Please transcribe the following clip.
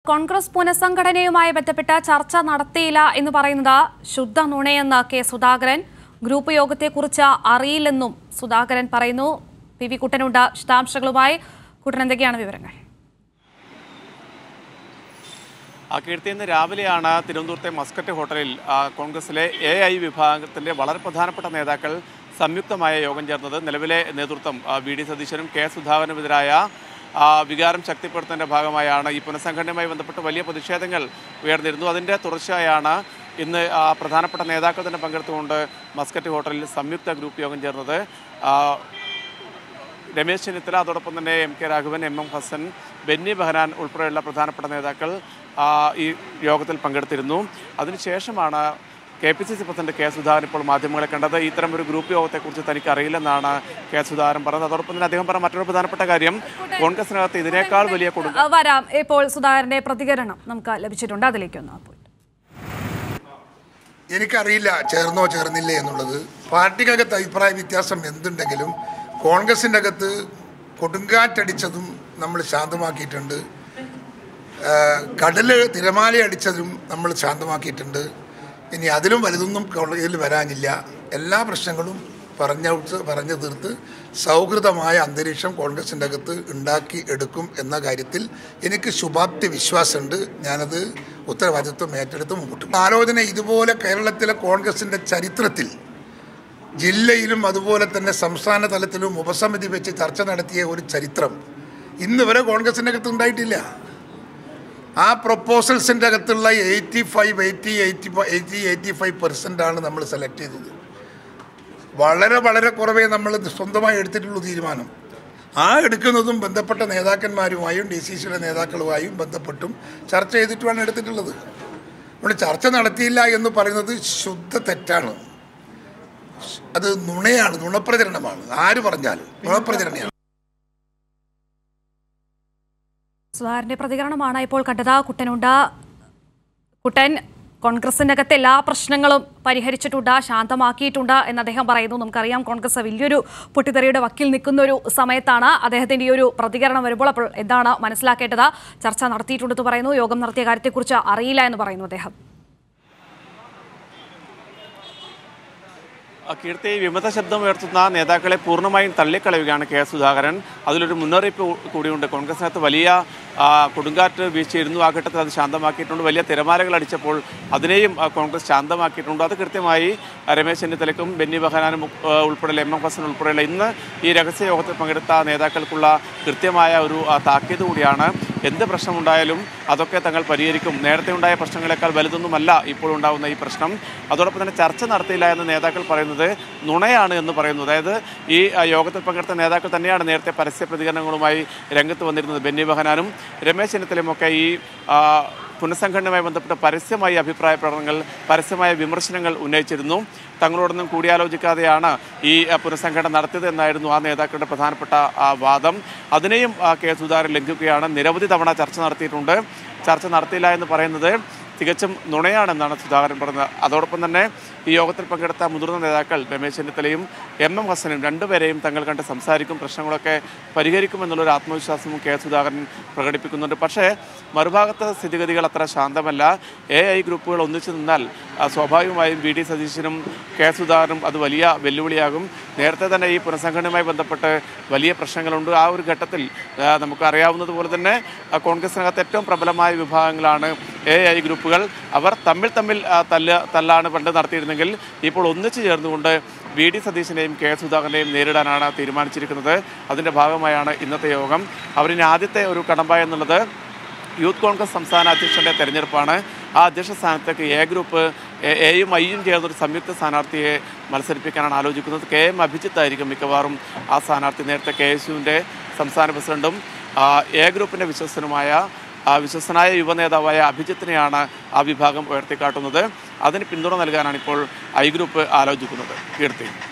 കോൺഗ്രസ് പുനഃസംഘടനയുമായി ബന്ധപ്പെട്ട് ചർച്ച നടത്തിയില്ല എന്ന് പറയുന്നത് ശുദ്ധ നുണയെന്ന് കെ സുധാകരൻ ഗ്രൂപ്പ് യോഗത്തെക്കുറിച്ച് അറിയില്ലെന്നും സുധാകരൻ പറയുന്നു പി വി കുട്ടനുണ്ട് വിശദാംശങ്ങളുമായി കുട്ടൻ എന്തൊക്കെയാണ് വിവരങ്ങൾ ആ കീർത്തി ഇന്ന് രാവിലെയാണ് തിരുവനന്തപുരത്തെ മസ്കറ്റ് ഹോട്ടലിൽ ആ, കോൺഗ്രസിലെ എ ഐ വിഭാഗത്തിന്റെ വളരെ പ്രധാനപ്പെട്ട നേതാക്കൾ സംയുക്തമായ യോഗം ചേർന്നത് നിലവിലെ നേതൃത്വം ആ, വി ഡി സതീശനും കെ സുധാകരനുമെതിരായ ആ, വികാരം ശക്തിപ്പെടുത്തുന്നതിന്റെ ഭാഗമായാണ് ഈ പുനഃസംഘടനയുമായി ബന്ധപ്പെട്ട് വലിയ പ്രതിഷേധങ്ങൾ ഉയർന്നിരുന്നു അതിന്റെ തുടർച്ചയായാണ് ഇന്ന് ആ, പ്രധാനപ്പെട്ട നേതാക്കൾ തന്നെ പങ്കെടുത്തുകൊണ്ട് മസ്കറ്റ് ഹോട്ടലിൽ സംയുക്ത ഗ്രൂപ്പ് യോഗം ചേർന്നത് ആ, രമേശ് ചെന്നിത്തല അതോടൊപ്പം തന്നെ M K Raghavan M M Hassan Benny Behanan ഉൾപ്പെടെയുള്ള പ്രധാനപ്പെട്ട നേതാക്കൾ ആ, ഈ യോഗത്തിൽ പങ്കെടുത്തിരുന്നു അതിനുശേഷമാണ് K P C C president K Sudhakaran ഇപ്പോൾ മാധ്യമങ്ങളെ കണ്ടത് ഇത്തരം ഒരു ഗ്രൂപ്പ് യോഗത്തെക്കുറിച്ച് തനിക്ക് അറിയില്ലെന്നാണ് കെ സുധാകരൻ പറഞ്ഞത് അതോടൊപ്പം തന്നെ അദ്ദേഹം പറഞ്ഞ മറ്റൊരു പ്രധാനപ്പെട്ട കാര്യം കോൺഗ്രസിനകത്ത് ഇതിനേക്കാൾ വലിയ കൊടുങ്ക ആ, വരാം ഇപ്പോൾ സുധാകരന്റെ പ്രതികരണം നമുക്ക് ലഭിച്ചിട്ടുണ്ട് അതിലേക്കൊന്ന് അപ്പോൾ എനിക്കറിയില്ല ചേർന്നോ ചേർന്നില്ലേ എന്നുള്ളത് പാർട്ടിക്കകത്ത് അഭിപ്രായ വ്യത്യാസം എന്തുണ്ടെങ്കിലും കോൺഗ്രസിൻ്റെ അകത്ത് കൊടുങ്കാറ്റടിച്ചതും നമ്മൾ ശാന്തമാക്കിയിട്ടുണ്ട് ആ, കടല് തിരമാല അടിച്ചതും നമ്മൾ ശാന്തമാക്കിയിട്ടുണ്ട് ഇനി അതിലും വലുതൊന്നും കോൺഗ്രസിൽ വരാനില്ല എല്ലാ പ്രശ്നങ്ങളും പറഞ്ഞ പറഞ്ഞു തീർത്ത് സൗഹൃദമായ അന്തരീക്ഷം കോൺഗ്രസിൻ്റെ അകത്ത് ഉണ്ടാക്കി എടുക്കും എന്ന കാര്യത്തിൽ എനിക്ക് ശുഭാപ്തി വിശ്വാസമുണ്ട് ഞാനത് ഉത്തരവാദിത്വം ഏറ്റെടുത്ത് മുമ്പോട്ട് പോകും. ആലോചന ഇതുപോലെ കേരളത്തിലെ കോൺഗ്രസിൻ്റെ ചരിത്രത്തിൽ ജില്ലയിലും അതുപോലെ തന്നെ സംസ്ഥാന തലത്തിലും ഉപസമിതി വെച്ച് ചർച്ച നടത്തിയ ഒരു ചരിത്രം ഇന്ന് വരെ കോൺഗ്രസിൻ്റെ അകത്ത് ഉണ്ടായിട്ടില്ല ആ പ്രൊപ്പോസൽസിൻ്റെ അകത്തുള്ള eighty five eighty eighty eighty eighty five percent ആണ് നമ്മൾ സെലക്ട് ചെയ്തത് വളരെ വളരെ കുറവേ നമ്മൾ സ്വന്തമായി എടുത്തിട്ടുള്ളൂ തീരുമാനം ആ എടുക്കുന്നതും ബന്ധപ്പെട്ട നേതാക്കന്മാരുമായും ഡി സി സിയുടെ നേതാക്കളുമായും ബന്ധപ്പെട്ടും ചർച്ച ചെയ്തിട്ടുമാണ് എടുത്തിട്ടുള്ളത് നമ്മൾ ചർച്ച നടത്തിയില്ല എന്ന് പറയുന്നത് ശുദ്ധ തെറ്റാണ് അത് നുണയാണ് നുണപ്രചരണമാണ് ആര് പറഞ്ഞാലും നുണപ്രചരണമാണ് സുധാകരന്റെ പ്രതികരണമാണ് ഇപ്പോൾ കണ്ടത് കുട്ടനുണ്ട് കുട്ടൻ കോൺഗ്രസിനകത്ത് എല്ലാ പ്രശ്നങ്ങളും പരിഹരിച്ചിട്ടുണ്ട് ശാന്തമാക്കിയിട്ടുണ്ട് എന്ന് അദ്ദേഹം പറയുന്നു നമുക്കറിയാം കോൺഗ്രസ് വലിയൊരു പൊട്ടിത്തെറിയുടെ വക്കിൽ നിൽക്കുന്ന ഒരു സമയത്താണ് അദ്ദേഹത്തിന്റെ ഈ ഒരു പ്രതികരണം വരുമ്പോൾ അപ്പോൾ എന്താണ് മനസ്സിലാക്കേണ്ടത് ചർച്ച നടത്തിയിട്ടുണ്ടെന്ന് പറയുന്നു യോഗം നടത്തിയ കാര്യത്തെക്കുറിച്ച് അറിയില്ല എന്ന് പറയുന്നു അദ്ദേഹം ആ കീർത്തി വിമത ശബ്ദം ഉയർത്തുന്ന നേതാക്കളെ പൂർണ്ണമായും തള്ളിക്കളയുകയാണ് കെ സുധാകരൻ അതിലൊരു മുന്നറിയിപ്പ് കൂടിയുണ്ട് കോൺഗ്രസിനകത്ത് വലിയ ആ, കൊടുങ്കാറ്റ് വീഴ്ചയിരുന്നു ആ ഘട്ടത്തിൽ അത് ശാന്തമാക്കിയിട്ടുണ്ട് വലിയ തിരമാലകൾ അടിച്ചപ്പോൾ അതിനെയും ആ, കോൺഗ്രസ് ശാന്തമാക്കിയിട്ടുണ്ട് അത് കൃത്യമായി ആ, രമേശ് ചെന്നിത്തലയ്ക്കും ബെന്നി ബഹനാനും ഉൾ- ആ, ഉൾപ്പെടെയുള്ള എം എം ഹസൻ ഉൾപ്പെടെയുള്ള ഇന്ന് ഈ രഹസ്യ യോഗത്തിൽ പങ്കെടുത്ത നേതാക്കൾക്കുള്ള കൃത്യമായ ഒരു ആ, താക്കീത് കൂടിയാണ് എന്ത് പ്രശ്നമുണ്ടായാലും അതൊക്കെ തങ്ങൾ പരിഹരിക്കും നേരത്തെ ഉണ്ടായ പ്രശ്നങ്ങളെക്കാൾ വലുതൊന്നുമല്ല ഇപ്പോൾ ഉണ്ടാകുന്ന ഈ പ്രശ്നം അതോടൊപ്പം തന്നെ ചർച്ച നടത്തിയില്ല എന്ന് നേതാക്കൾ പറയുന്നത് നുണയാണ് എന്ന് പറയുന്നു അതായത് ഈ ആ, യോഗത്തിൽ പങ്കെടുത്ത നേതാക്കൾ തന്നെയാണ് നേരത്തെ പരസ്യ പ്രതികരണങ്ങളുമായി രംഗത്ത് വന്നിരുന്നത് ബെന്നി ബഹനാനും രമേശ് ചെന്നിത്തലയും ഒക്കെ ഈ ആ, പുനഃസംഘടനയുമായി ബന്ധപ്പെട്ട് പരസ്യമായി അഭിപ്രായ പ്രകടനങ്ങൾ പരസ്യമായ വിമർശനങ്ങൾ ഉന്നയിച്ചിരുന്നു തങ്ങളോടൊന്നും കൂടിയാലോചിക്കാതെയാണ് ഈ ആ, പുനഃസംഘടന നടത്തിയത് എന്നായിരുന്നു ആ നേതാക്കളുടെ പ്രധാനപ്പെട്ട ആ, വാദം അതിനെയും ആ, കെ സുധാകരൻ ലംഘിക്കുകയാണ് നിരവധി തവണ ചർച്ച നടത്തിയിട്ടുണ്ട് ചർച്ച നടത്തിയില്ല എന്ന് പറയുന്നത് തികച്ചും നുണയാണെന്നാണ് സുധാകരൻ പറഞ്ഞത് അതോടൊപ്പം തന്നെ ഈ യോഗത്തിൽ പങ്കെടുത്ത മുതിർന്ന നേതാക്കൾ രമേശ് ചെന്നിത്തലയും എം എം ഹസനും രണ്ടുപേരെയും തങ്ങൾ കണ്ട് സംസാരിക്കും പ്രശ്നങ്ങളൊക്കെ പരിഹരിക്കുമെന്നുള്ളൊരു ആത്മവിശ്വാസവും കെ സുധാകരൻ പ്രകടിപ്പിക്കുന്നുണ്ട് പക്ഷേ മറുഭാഗത്തെ സ്ഥിതിഗതികൾ അത്ര ശാന്തമല്ല എ ഐ ഗ്രൂപ്പുകൾ ഒന്നിച്ചു നിന്നാൽ ആ, സ്വാഭാവികമായും വി ഡി സതീശനും കെ സുധാകരനും അത് വലിയ വെല്ലുവിളിയാകും നേരത്തെ തന്നെ ഈ പുനഃസംഘടനയുമായി ബന്ധപ്പെട്ട് വലിയ പ്രശ്നങ്ങളുണ്ട് ആ ഒരു ഘട്ടത്തിൽ ആ, നമുക്ക് അറിയാവുന്നതുപോലെ തന്നെ ആ, കോൺഗ്രസിനകത്ത് ഏറ്റവും പ്രബലമായ വിഭാഗങ്ങളാണ് എ ഐ ഗ്രൂപ്പുകൾ അവർ തമ്മിൽ തമ്മിൽ ആ, തല്ല് തല്ലാണ് പണ്ട് നടത്തിയിരുന്നെങ്കിൽ ഇപ്പോൾ ഒന്നിച്ചു ചേർന്നുകൊണ്ട് വി ഡി സതീശനെയും കെ സുധാകരനെയും നേരിടാനാണ് തീരുമാനിച്ചിരിക്കുന്നത് അതിൻ്റെ ഭാഗമായാണ് ഇന്നത്തെ യോഗം അവരിനി ആദ്യത്തെ ഒരു കടമ്പ എന്നുള്ളത് യൂത്ത് കോൺഗ്രസ് സംസ്ഥാന അധ്യക്ഷന്റെ തെരഞ്ഞെടുപ്പാണ് ആ അധ്യക്ഷ സ്ഥാനത്തേക്ക് എ ഗ്രൂപ്പ് എ- എയും ഐയും ചേർന്നൊരു സംയുക്ത സ്ഥാനാർത്ഥിയെ മത്സരിപ്പിക്കാനാണ് ആലോചിക്കുന്നത് കെ എം അഭിജിത്ത് ആയിരിക്കും മിക്കവാറും ആ സ്ഥാനാർത്ഥി നേരത്തെ കെ എസ് യുവിൻ്റെ സംസ്ഥാന പ്രസിഡന്റും ആ, എ ഗ്രൂപ്പിൻ്റെ വിശ്വസനുമായ ആ വിശ്വസനായ യുവനേതാവായ അഭിജിത്തിനെയാണ് ആ വിഭാഗം ഉയർത്തിക്കാട്ടുന്നത് അതിന് പിന്തുണ നൽകാനാണ് ഇപ്പോൾ ഐ ഗ്രൂപ്പ് ആലോചിക്കുന്നത് കീർത്തി